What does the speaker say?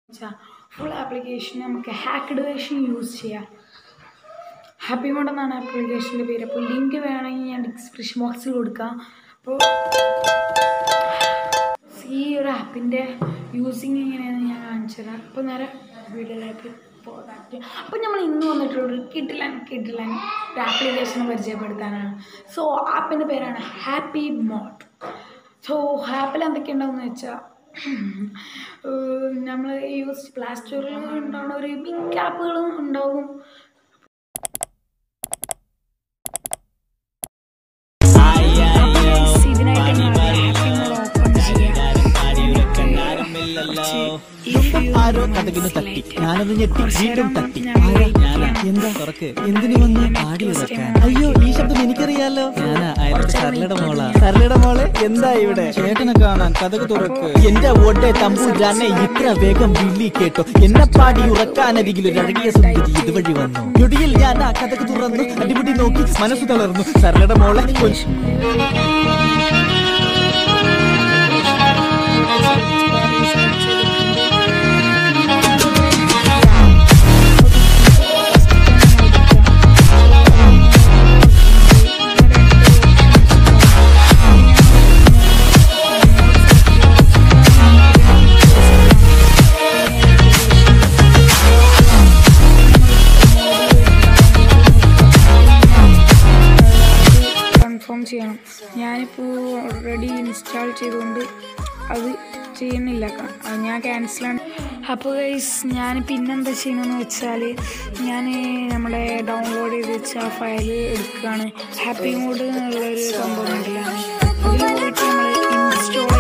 വെച്ചാൽ full application നമുക്ക് hacked version use ചെയ്യാം ഹാപ്പി മോഡ് എന്നാണ് ആപ്ലിക്കേഷൻ്റെ പേര് അപ്പോൾ ലിങ്ക് വേണമെങ്കിൽ ഞാൻ ഡിസ്ക്രിപ്ഷൻ ബോക്സിൽ കൊടുക്കാം അപ്പോൾ ഈ ഒരു ആപ്പിൻ്റെ യൂസിങ് എങ്ങനെയാണെന്ന് ഞാൻ കാണിച്ചു തരാം അപ്പോൾ നേരെ വീഡിയോയിലേക്ക് പോകാം അപ്പോൾ നമ്മൾ ഇന്ന് വന്നിട്ടുള്ളൊരു കിട്ടിലൻ കിട്ടിലൻ ഒരു ആപ്ലിക്കേഷൻ പരിചയപ്പെടുത്താനാണ് സോ ആപ്പിൻ്റെ പേരാണ് ഹാപ്പി മോഡ് സോ ആപ്പിൽ എന്തൊക്കെയുണ്ടാവുമെന്ന് വെച്ചാൽ നമ്മൾ യൂസ് പ്ലേ സ്റ്റോറിൽ ഉണ്ടാവുന്ന ഒരു മിക്ക ആപ്പുകളും ഉണ്ടാവും ഇതിനായിട്ട് ഹാപ്പി മോഡ് ഓപ്പൺ ആരോ കഥകിന് തട്ടി ഞാനൊന്ന് ഞെട്ടി വീണ്ടും തട്ടി ആരാ? ഞാനാ എന്താ തുറക്ക് എന്തിനു വന്നു ആടി ഉറക്കാൻ അയ്യോ ഈ ശബ്ദം എനിക്കറിയാലോ ഞാനാ അയലോട്ട് സരളയുടെ മോളാ സരളയുടെ മോളെ എന്താ ഇവിടെ ചേട്ടനെ കാണാൻ കഥക് തുറക്ക് എന്റെ ഓട്ടെ തമ്പുരാനെ ഇത്ര വേഗം വിളി കേട്ടോ എന്നെ പാടി ഉറക്കാനരികിൽ ഒരു അഴകിയ സുന്ദരി ഇതുവഴി വന്നു ഞൊടിയിൽ ഞാൻ ആ കഥക് തുറന്നു അടിപിടി നോക്കി മനസ്സ് തളർന്നു സരളയുടെ മോളെ കൊഞ്ച് കൺഫേം ചെയ്യണം ഞാനിപ്പോൾ ഓൾറെഡി ഇൻസ്റ്റാൾ ചെയ്തുകൊണ്ട് അത് ചെയ്യുന്നില്ല ക- അത് ഞാൻ ക്യാൻസലാണ് അപ്പോൾ ഗൈസ് ഞാൻ പിന്നെന്താ ചെയ്യണമെന്ന് വെച്ചാൽ ഞാൻ നമ്മുടെ ഡൗൺലോഡ് ചെയ്ത് വെച്ച ആ ഫയൽ എടുക്കുകയാണ് ഹാപ്പി മോഡ് എന്നുള്ളൊരു സംഭവം ഉണ്ടല്ലോ അതിൽ പോയിട്ട് നമ്മൾ ഇൻസ്റ്റാൾ